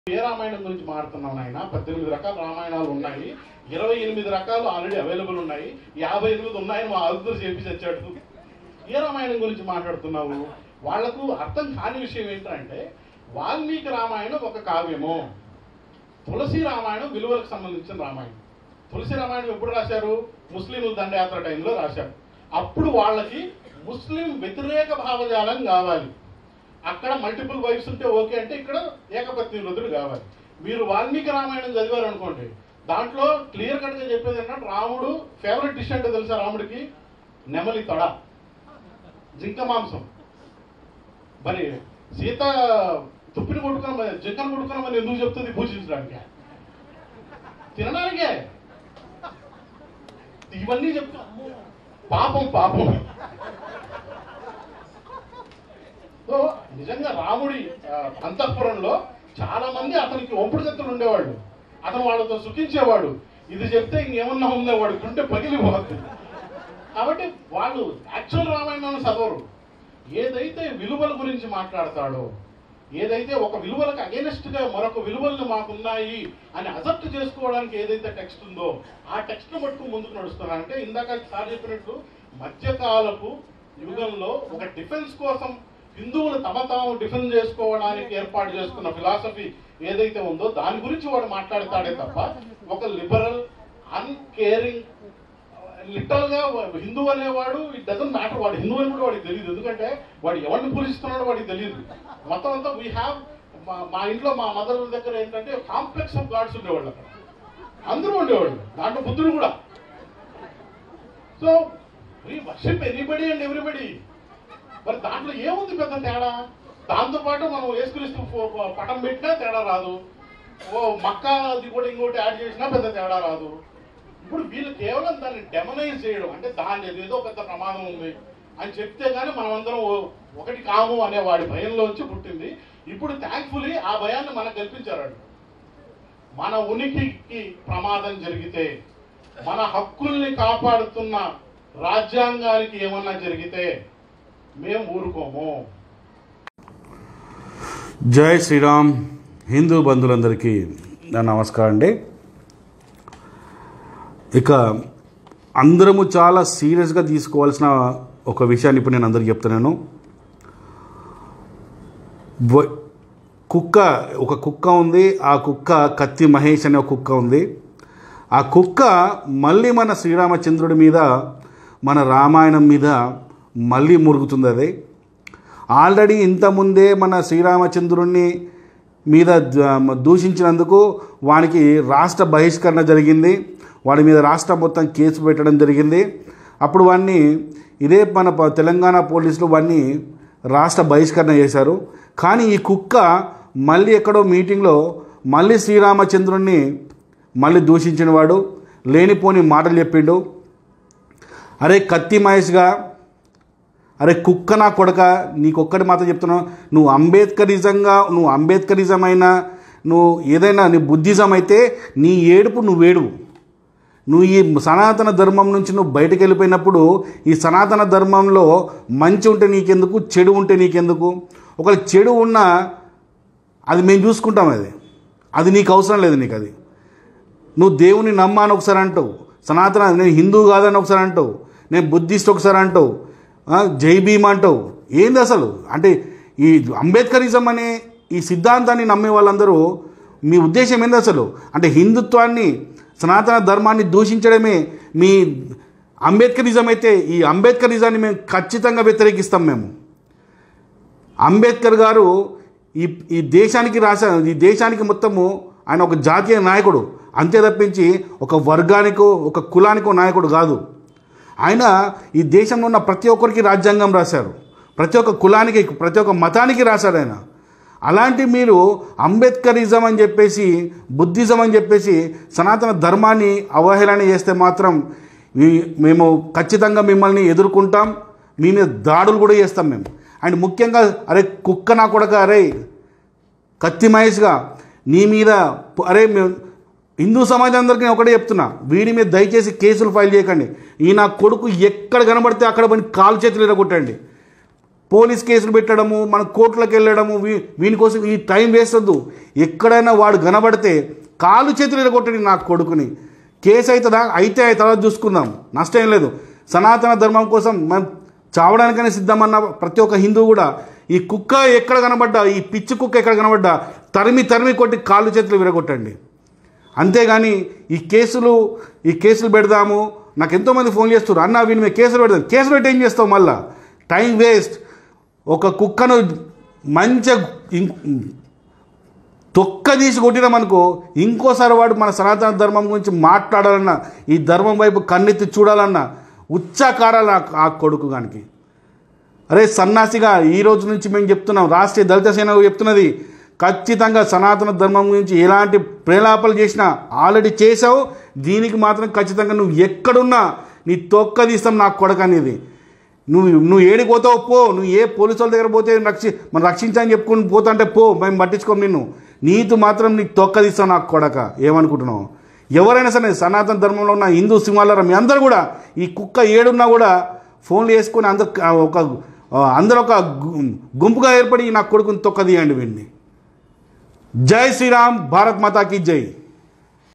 ఏ రామాయణం గురించి మాట్లాడుతున్నాం ఆయన పద్దెనిమిది రకాల రామాయణాలు ఉన్నాయి ఇరవై ఎనిమిది రకాలు ఆల్రెడీ అవైలబుల్ ఉన్నాయి యాభై ఎనిమిది ఉన్నాయని మా అదురు చేపి తెచ్చాడు ఏ రామాయణం గురించి మాట్లాడుతున్నావు వాళ్లకు అర్థం కాని విషయం ఏంటంటే వాల్మీకి రామాయణం ఒక కావ్యము తులసి రామాయణం విలువలకు సంబంధించిన రామాయణం తులసి రామాయణం ఎప్పుడు రాశారు ముస్లింల దండయాత్ర టైంలో రాశారు అప్పుడు వాళ్ళకి ముస్లిం వ్యతిరేక భావజాలం కావాలి అక్కడ మల్టిపుల్ వైఫ్స్ ఉంటే ఓకే అంటే ఇక్కడ ఏకపత్ని వృద్ధుడు కావాలి మీరు వాల్మీకి రామాయణం చదివారు అనుకోండి దాంట్లో క్లియర్ కట్ గా చెప్పేది ఏంటంటే రాముడు ఫేవరెట్ డిష్ అంటే తెలుసా రాముడికి నెమలి తొడ జింక మాంసం మరి సీత తుప్పిని కొట్టుకున్న జింకను కొట్టుకున్నామని ఎందుకు చెప్తుంది పూజించడానికి తినడానికే ఇవన్నీ చెప్తా పాపం పాపం సో నిజంగా రాముడి ఆ, అంతఃపురంలో చాలా మంది అతనికి ఒంపుడు గత్తులు ఉండేవాళ్ళు అతను వాళ్ళతో సుఖించేవాడు ఇది చెప్తే ఇంకేమన్నా ఉందో వాడు గుండె పగిలిపోతుంది కాబట్టి వాళ్ళు యాక్చువల్ రామాయణాన్ని చదవరు ఏదైతే విలువల గురించి మాట్లాడతాడో ఏదైతే ఒక విలువలకు అగేనెస్ట్ గా మరొక విలువలు మాకున్నాయి అని అజెప్ట్ చేసుకోవడానికి ఏదైతే టెక్స్ట్ ఉందో ఆ టెక్స్ట్ పట్టుకు ముందుకు నడుస్తున్నారు అంటే ఇందాక సార్ చెప్పినట్లు మధ్యకాలపు యుగంలో ఒక డిఫెన్స్ కోసం హిందువులు తమ తాము డిఫెన్స్ చేసుకోవడానికి ఏర్పాటు చేసుకున్న ఫిలాసఫీ ఏదైతే ఉందో దాని గురించి వాడు మాట్లాడతాడే తప్ప ఒక లిబరల్ అన్కేరింగ్ లిటరల్ గా హిందూ అనేవాడు ఇట్ డజన్ మ్యాటర్ వాడు హిందూ అని కూడా వాడికి తెలియదు ఎందుకంటే వాడు ఎవరిని పూజిస్తున్నాడో వాడికి తెలియదు మొత్తం అంతా వీ హ్యావ్ మా ఇంట్లో మా మదర్ దగ్గర ఏంటంటే కాంప్లెక్స్ ఆఫ్ గాడ్స్ ఉండేవాళ్ళు అక్కడ అందరూ ఉండేవాళ్ళు దాంట్లో బుద్ధుడు కూడా so we worship anybody and everybody మరి దాంట్లో ఏముంది పెద్ద తేడా దాంతో పాటు మనం యేసుక్రీస్తు ఫో- ఫో- పటం పెట్టినా తేడా రాదు ఓ మక్క అది కూడా ఇంకోటి యాడ్ చేసినా పెద్ద తేడా రాదు ఇప్పుడు వీళ్ళు కేవలం దాన్ని డెమనైజ్ చేయడం అంటే దాని ఏదో పెద్ద ప్రమాదం ఉంది అని చెప్తే గానీ మనం అందరం ఓ- ఒకటి కాము అనే వాడి భయంలోంచి పుట్టింది ఇప్పుడు థ్యాంక్ఫుల్లీ ఆ భయాన్ని మనకు కల్పించారు వాళ్ళు. మన ఉనికికి ప్రమాదం జరిగితే మన హక్కుల్ని కాపాడుతున్న రాజ్యాంగానికి ఏమన్నా జరిగితే మేము ఊరుకోము జై శ్రీరామ్ హిందూ బంధువులందరికీ నా నమస్కారం అండి ఇక అందరము చాలా సీరియస్గా తీసుకోవాల్సిన ఒక విషయాన్ని ఇప్పుడు నేను అందరికి చెప్తున్నాను వ- కుక్క ఒక కుక్క ఉంది ఆ కుక్క కత్తి మహేష్ అనే ఒక కుక్క ఉంది ఆ కుక్క మళ్ళీ మన శ్రీరామచంద్రుడి మీద మన రామాయణం మీద మళ్ళీ మురుగుతుంది అది ఆల్రెడీ ఇంతకుముందే మన శ్రీరామచంద్రుణ్ణి మీద ద- దూషించినందుకు వానికి రాష్ట్ర బహిష్కరణ జరిగింది వాడి మీద రాష్ట్రం మొత్తం కేసు పెట్టడం జరిగింది అప్పుడు వాడిని ఇదే మన ప- తెలంగాణ పోలీసులు వాడిని రాష్ట్ర బహిష్కరణ చేశారు కానీ ఈ కుక్క మళ్ళీ ఎక్కడో మీటింగ్లో మళ్ళీ శ్రీరామచంద్రుణ్ణి మళ్ళీ దూషించిన వాడు లేనిపోని మాటలు చెప్పిండు అరే కత్తి మహేష్గా అరే కుక్క నా కొడక నీకొక్కటి మాత్రం చెప్తున్నావు నువ్వు అంబేద్కరిజంగా నువ్వు అంబేద్కరిజం అయినా నువ్వు ఏదైనా నీ బుద్ధిజం అయితే నీ ఏడుపు నువ్వు ఏడువు నువ్వు ఈ సనాతన ధర్మం నుంచి నువ్వు బయటకు వెళ్ళిపోయినప్పుడు ఈ సనాతన ధర్మంలో మంచి ఉంటే నీకెందుకు చెడు ఉంటే నీకెందుకు ఒకవేళ చెడు ఉన్నా అది మేము చూసుకుంటాం అది అది నీకు అవసరం లేదు నీకు అది నువ్వు దేవుని నమ్మాను ఒకసారి అంటావు సనాతన నేను హిందూ కాదని ఒకసారి అంటావు నేను బుద్ధిస్ట్ ఒకసారి అంటావు ఆ, జై భీమ్ అంటావు ఏంది అసలు అంటే ఈ అంబేద్కరిజం అనే ఈ సిద్ధాంతాన్ని నమ్మే వాళ్ళందరూ మీ ఉద్దేశం ఏంది అసలు అంటే హిందుత్వాన్ని సనాతన ధర్మాన్ని దూషించడమే మీ అంబేద్కరిజం అయితే ఈ అంబేద్కరిజాన్ని మేము ఖచ్చితంగా వ్యతిరేకిస్తాం మేము అంబేద్కర్ గారు ఈ ఈ దేశానికి రాసా ఈ దేశానికి మొత్తము ఆయన ఒక జాతీయ నాయకుడు అంతే తప్పించి ఒక వర్గానికో ఒక కులానికో నాయకుడు కాదు ఆయన ఈ దేశంలో ఉన్న ప్రతి ఒక్కరికి రాజ్యాంగం రాశారు ప్రతి ఒక్క కులానికి ప్రతి ఒక్క మతానికి రాశాడు ఆయన అలాంటి మీరు అంబేద్కరిజం అని చెప్పేసి బుద్ధిజం అని చెప్పేసి సనాతన ధర్మాన్ని అవహేళన చేస్తే మాత్రం మీ- మేము ఖచ్చితంగా మిమ్మల్ని ఎదుర్కొంటాం మీ మీద దాడులు కూడా చేస్తాం మేము అండ్ ముఖ్యంగా అరే కుక్క నా కొడక అరే కత్తి మహేష్గా నీ మీద పు- అరే మేము హిందూ సమాజం అందరికీ నేను ఒకటే చెప్తున్నా వీడి మీద దయచేసి కేసులు ఫైల్ చేయకండి ఈ నా కొడుకు ఎక్కడ కనబడితే అక్కడ పని కాలు చేతులు ఎరగొట్టండి పోలీస్ కేసులు పెట్టడము మన కోర్టులకు వెళ్ళడము వీ- వీని కోసం ఈ టైం వేస్ట్ వద్దు ఎక్కడైనా వాడు కనబడితే కాలు చేతులు ఎరగొట్టండి నా కొడుకుని కేసు అవుతుందా అయితే ఆ తర్వాత చూసుకుందాం నష్టం లేదు సనాతన ధర్మం కోసం మనం చావడానికనే సిద్ధమన్న ప్రతి ఒక్క హిందువు కూడా ఈ కుక్క ఎక్కడ కనబడ్డా ఈ పిచ్చి కుక్క ఎక్కడ కనబడ్డా తరిమి తరిమి కొట్టి కాళ్ళు చేతులు విరగొట్టండి అంతేగాని ఈ కేసులు ఈ కేసులు పెడదాము నాకు ఎంతోమంది ఫోన్ చేస్తారు అన్న వీని మీద కేసులు పెడదాం కేసులు పెట్టి ఏం చేస్తావు మళ్ళా టైం వేస్ట్ ఒక కుక్కను మంచిగా ఇం- తొక్క తీసి కొట్టినామనుకో ఇంకోసారి వాడు మన సనాతన ధర్మం గురించి మాట్లాడాలన్నా ఈ ధర్మం వైపు కన్నెత్తి చూడాలన్నా ఉచ్చాకారాలు ఆ- ఆ కొడుకు గానికి అరే సన్నాసిగా ఈ రోజు నుంచి మేము చెప్తున్నాం రాష్ట్రీయ దళిత సేన చెప్తున్నది ఖచ్చితంగా సనాతన ధర్మం గురించి ఎలాంటి ప్రేలాపలు చేసినా ఆల్రెడీ చేసావు దీనికి మాత్రం ఖచ్చితంగా నువ్వు ఎక్కడున్నా నీ తొక్క తీస్తాం నాకు కొడక అనేది నువ్వు నువ్వు ఏడికి పోతావు పో నువ్వు ఏ పోలీసు వాళ్ళ దగ్గర పోతే రక్షి మనం రక్షించని చెప్పుకుని పోతుంటే పో మేము పట్టించుకోం నిన్ను నీతు మాత్రం నీకు తొక్క తీస్తాం నాకు కొడక ఏమనుకుంటున్నావు ఎవరైనా సరే సనాతన ధర్మంలో ఉన్న హిందూ సింహాలరా మీ అందరూ కూడా ఈ కుక్క ఏడున్నా కూడా ఫోన్లు వేసుకొని అందరు ఒక అందరూ ఒక గు- గుంపుగా ఏర్పడి నా కొడుకుని తొక్క తీయండి వీడిని జై శ్రీరామ్ భారత్ మాతాకి జై